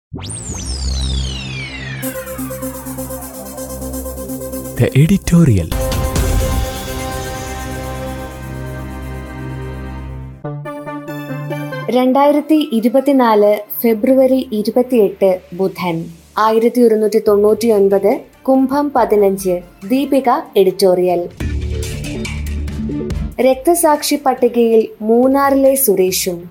The editorial. രണ്ടായിരത്തി ഇരുപത്തിനാല് ഫെബ്രുവരി ഇരുപത്തിയെട്ട് ബുധൻ ആയിരത്തി ഒരുന്നൂറ്റി തൊണ്ണൂറ്റി ഒൻപത് കുംഭം പതിനഞ്ച് ദീപിക എഡിറ്റോറിയൽ രക്തസാക്ഷി പട്ടികയിൽ മൂന്നാറിലെ സുരേഷും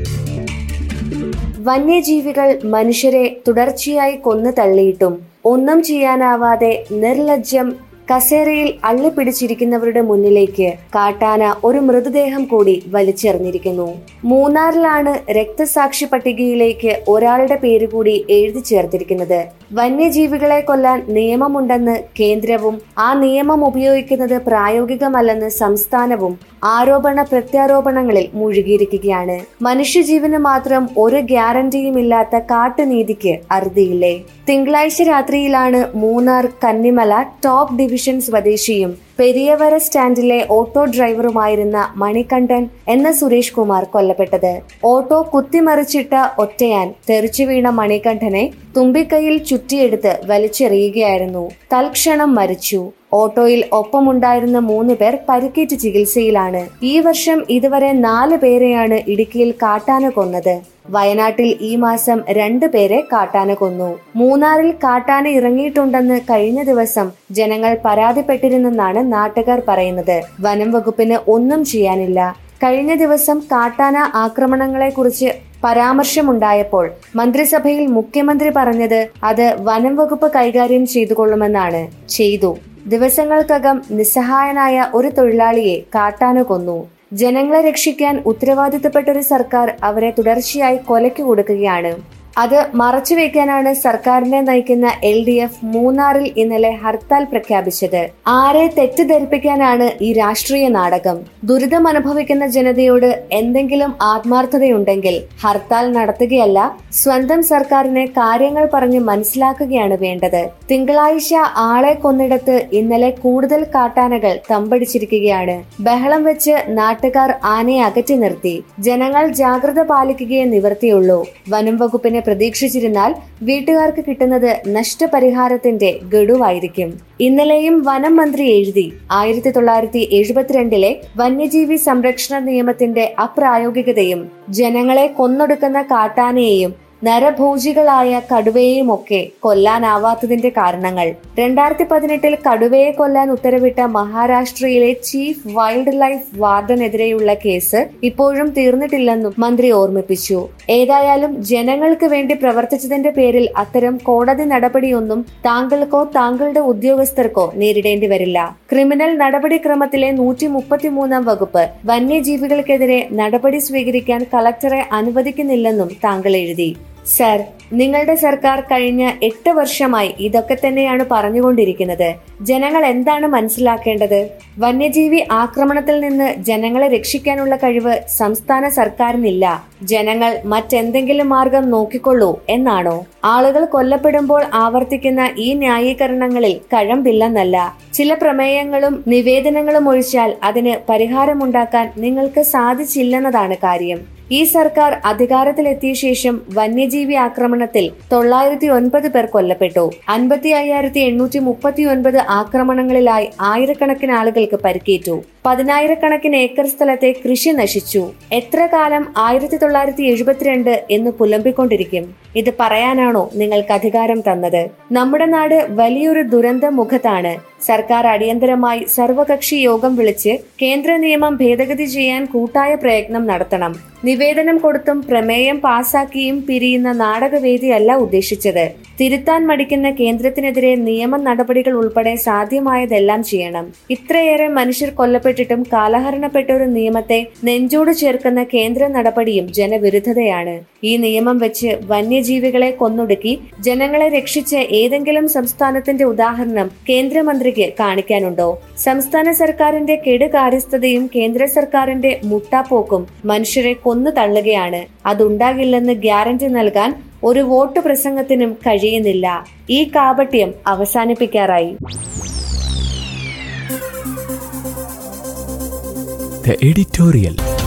വന്യജീവികൾ മനുഷ്യരെ തുടർച്ചയായി കൊന്നു തള്ളിയിട്ടും ഒന്നും ചെയ്യാനാവാതെ നിർലജ്ജം കസേരയിൽ അള്ളിപ്പിടിച്ചിരിക്കുന്നവരുടെ മുന്നിലേക്ക് കാട്ടാന ഒരു മൃതദേഹം കൂടി വലിച്ചെറിഞ്ഞിരിക്കുന്നു മൂന്നാറിലാണ് രക്തസാക്ഷി പട്ടികയിലേക്ക് ഒരാളുടെ പേര് കൂടി എഴുതി ചേർത്തിരിക്കുന്നത് വന്യജീവികളെ കൊല്ലാൻ നിയമമുണ്ടെന്ന് കേന്ദ്രവും ആ നിയമം ഉപയോഗിക്കുന്നത് പ്രായോഗികമല്ലെന്ന് സംസ്ഥാനവും ആരോപണ പ്രത്യാരോപണങ്ങളിൽ മുഴുകിയിരിക്കുകയാണ് മനുഷ്യജീവന് മാത്രം ഒരു ഗ്യാരണ്ടിയും ഇല്ലാത്ത കാട്ടുനീതിക്ക് അറുതിയില്ലേ തിങ്കളാഴ്ച രാത്രിയിലാണ് മൂന്നാർ കന്നിമല ടോപ്പ് ഡിവിഷൻ സ്വദേശിയും പെരിയവര സ്റ്റാൻഡിലെ ഓട്ടോ ഡ്രൈവറുമായിരുന്ന മണികണ്ഠൻ എന്ന സുരേഷ് കുമാർ കൊല്ലപ്പെട്ടത് ഓട്ടോ കുത്തിമറിച്ചിട്ട ഒറ്റയാൻ തെറിച്ചു വീണ മണികണ്ഠനെ തുമ്പിക്കൈയിൽ ചുറ്റിയെടുത്ത് വലിച്ചെറിയുകയായിരുന്നു തൽക്ഷണം മരിച്ചു ഓട്ടോയിൽ ഒപ്പമുണ്ടായിരുന്ന മൂന്ന് പേർ പരിക്കേറ്റ് ചികിത്സയിലാണ് ഈ വർഷം ഇതുവരെ നാല് പേരെയാണ് ഇടുക്കിയിൽ കാട്ടാന കൊന്നത് വയനാട്ടിൽ ഈ മാസം രണ്ടു പേരെ കാട്ടാന കൊന്നു മൂന്നാറിൽ കാട്ടാന ഇറങ്ങിയിട്ടുണ്ടെന്ന് കഴിഞ്ഞ ദിവസം ജനങ്ങൾ പരാതിപ്പെട്ടിരുന്നെന്നാണ് നാട്ടുകാർ പറയുന്നത് വനം വകുപ്പിന് ഒന്നും ചെയ്യാനില്ല കഴിഞ്ഞ ദിവസം കാട്ടാന ആക്രമണങ്ങളെക്കുറിച്ച് പരാമർശമുണ്ടായപ്പോൾ മന്ത്രിസഭയിൽ മുഖ്യമന്ത്രി പറഞ്ഞത് അത് വനം വകുപ്പ് കൈകാര്യം ചെയ്തുകൊള്ളുമെന്നാണ് ചെയ്തു ദിവസങ്ങൾക്കകം നിസ്സഹായനായ ഒരു തൊഴിലാളിയെ കാട്ടാന കൊന്നു ജനങ്ങളെ രക്ഷിക്കാൻ ഉത്തരവാദിത്തപ്പെട്ട ഒരു സർക്കാർ അവരെ തുടർച്ചയായി കൊലയ്ക്ക് കൊടുക്കുകയാണ് അത് മറച്ചുവെക്കാനാണ് സർക്കാരിനെ നയിക്കുന്ന എൽ ഡി എഫ് മൂന്നാറിൽ ഇന്നലെ ഹർത്താൽ പ്രഖ്യാപിച്ചത് ആരെ തെറ്റിദ്ധരിപ്പിക്കാനാണ് ഈ രാഷ്ട്രീയ നാടകം ദുരിതം അനുഭവിക്കുന്ന ജനതയോട് എന്തെങ്കിലും ആത്മാർത്ഥതയുണ്ടെങ്കിൽ ഹർത്താൽ നടത്തുകയല്ല സ്വന്തം സർക്കാരിനെ കാര്യങ്ങൾ പറഞ്ഞ് മനസ്സിലാക്കുകയാണ് വേണ്ടത് തിങ്കളാഴ്ച ആളെ കൊന്നിടത്ത് ഇന്നലെ കൂടുതൽ കാട്ടാനകൾ തമ്പടിച്ചിരിക്കുകയാണ് ബഹളം വെച്ച് നാട്ടുകാർ ആനയെ അകറ്റി നിർത്തി ജനങ്ങൾ ജാഗ്രത പാലിക്കുകയേ നിവർത്തിയുള്ളൂ വനം വകുപ്പിനെ പ്രതീക്ഷിച്ചിരുന്നാൽ വീട്ടുകാർക്ക് കിട്ടുന്നത് നഷ്ടപരിഹാരത്തിന്റെ ഗഡുവായിരിക്കും ഇന്നലെയും വനം മന്ത്രി എഴുതി ആയിരത്തി തൊള്ളായിരത്തി എഴുപത്തിരണ്ടിലെ വന്യജീവി സംരക്ഷണ നിയമത്തിന്റെ അപ്രായോഗികതയും ജനങ്ങളെ കൊന്നൊടുക്കുന്ന കാട്ടാനയെയും നരഭോജികളായ കടുവയെയും ഒക്കെ കൊല്ലാനാവാത്തതിന്റെ കാരണങ്ങൾ രണ്ടായിരത്തി പതിനെട്ടിൽ കടുവയെ കൊല്ലാൻ ഉത്തരവിട്ട മഹാരാഷ്ട്രയിലെ ചീഫ് വൈൽഡ് ലൈഫ് വാർഡനെതിരെയുള്ള കേസ് ഇപ്പോഴും തീർന്നിട്ടില്ലെന്നും മന്ത്രി ഓർമ്മിപ്പിച്ചു ഏതായാലും ജനങ്ങൾക്ക് വേണ്ടി പ്രവർത്തിച്ചതിന്റെ പേരിൽ അത്തരം കോടതി നടപടിയൊന്നും താങ്കൾക്കോ താങ്കളുടെ ഉദ്യോഗസ്ഥർക്കോ നേരിടേണ്ടി വരില്ല ക്രിമിനൽ നടപടിക്രമത്തിലെ നൂറ്റി മുപ്പത്തിമൂന്നാം വകുപ്പ് വന്യജീവികൾക്കെതിരെ നടപടി സ്വീകരിക്കാൻ കളക്ടറെ അനുവദിക്കുന്നില്ലെന്നും താങ്കൾ എഴുതി സർ നിങ്ങളുടെ സർക്കാർ കഴിഞ്ഞ എട്ട് വർഷമായി ഇതൊക്കെ തന്നെയാണ് പറഞ്ഞുകൊണ്ടിരിക്കുന്നത് ജനങ്ങൾ എന്താണ് മനസ്സിലാക്കേണ്ടത് വന്യജീവി ആക്രമണത്തിൽ നിന്ന് ജനങ്ങളെ രക്ഷിക്കാനുള്ള കഴിവ് സംസ്ഥാന സർക്കാരിനില്ല ജനങ്ങൾ മറ്റെന്തെങ്കിലും മാർഗം നോക്കിക്കൊള്ളൂ എന്നാണോ ആളുകൾ കൊല്ലപ്പെടുമ്പോൾ ആവർത്തിക്കുന്ന ഈ ന്യായീകരണങ്ങളിൽ കഴമ്പില്ലെന്നല്ല ചില പ്രമേയങ്ങളും നിവേദനങ്ങളും ഒഴിച്ചാൽ അതിന് പരിഹാരമുണ്ടാക്കാൻ നിങ്ങൾക്ക് സാധിച്ചില്ലെന്നതാണ് കാര്യം ഈ സർക്കാർ അധികാരത്തിലെത്തിയ ശേഷം വന്യജീവി ആക്രമണത്തിൽ തൊള്ളായിരത്തി ഒൻപത് പേർ കൊല്ലപ്പെട്ടു അൻപത്തി അയ്യായിരത്തി എണ്ണൂറ്റി മുപ്പത്തി ഒൻപത് ആക്രമണങ്ങളിലായി ആയിരക്കണക്കിന് ആളുകൾക്ക് പരിക്കേറ്റു പതിനായിരക്കണക്കിന് ഏക്കർ സ്ഥലത്തെ കൃഷി നശിച്ചു എത്ര കാലം ആയിരത്തി തൊള്ളായിരത്തി എഴുപത്തിരണ്ട് എന്ന് പുലമ്പിക്കൊണ്ടിരിക്കും ഇത് പറയാനാണോ നിങ്ങൾക്ക് അധികാരം തന്നത് നമ്മുടെ നാട് വലിയൊരു ദുരന്ത മുഖത്താണ് സർക്കാർ അടിയന്തരമായി സർവകക്ഷി യോഗം വിളിച്ച് കേന്ദ്ര നിയമം ഭേദഗതി ചെയ്യാൻ കൂട്ടായ പ്രയത്നം നടത്തണം നിവേദനം കൊടുത്തും പ്രമേയം പാസാക്കിയും പിരിയുന്ന നാടകവേദിയല്ല ഉദ്ദേശിച്ചത് തിരുത്താൻ മടിക്കുന്ന കേന്ദ്രത്തിനെതിരെ നിയമ നടപടികൾ ഉൾപ്പെടെ സാധ്യമായതെല്ലാം ചെയ്യണം ഇത്രയേറെ മനുഷ്യർ കൊല്ലപ്പെട്ടിട്ടും കാലഹരണപ്പെട്ട ഒരു നിയമത്തെ നെഞ്ചോട് ചേർക്കുന്ന കേന്ദ്ര നടപടിയും ജനവിരുദ്ധതയാണ് ഈ നിയമം വെച്ച് വന്യജീവികളെ കൊന്നൊടുക്കി ജനങ്ങളെ രക്ഷിച്ച ഏതെങ്കിലും സംസ്ഥാനത്തിന്റെ ഉദാഹരണം കേന്ദ്രമന്ത്രിക്ക് കാണിക്കാനുണ്ടോ സംസ്ഥാന സർക്കാരിന്റെ കെടുകാര്യസ്ഥതയും കേന്ദ്ര സർക്കാരിന്റെ മുട്ടാപ്പോക്കും മനുഷ്യരെ കൊന്നു തള്ളുകയാണ് അതുണ്ടാകില്ലെന്ന് ഗ്യാരണ്ടി നൽകാൻ ഒരു വോട്ട് പ്രസംഗത്തിനും കഴിയുന്നില്ല ഈ കാപട്യം അവസാനിപ്പിക്കാറായി The editorial.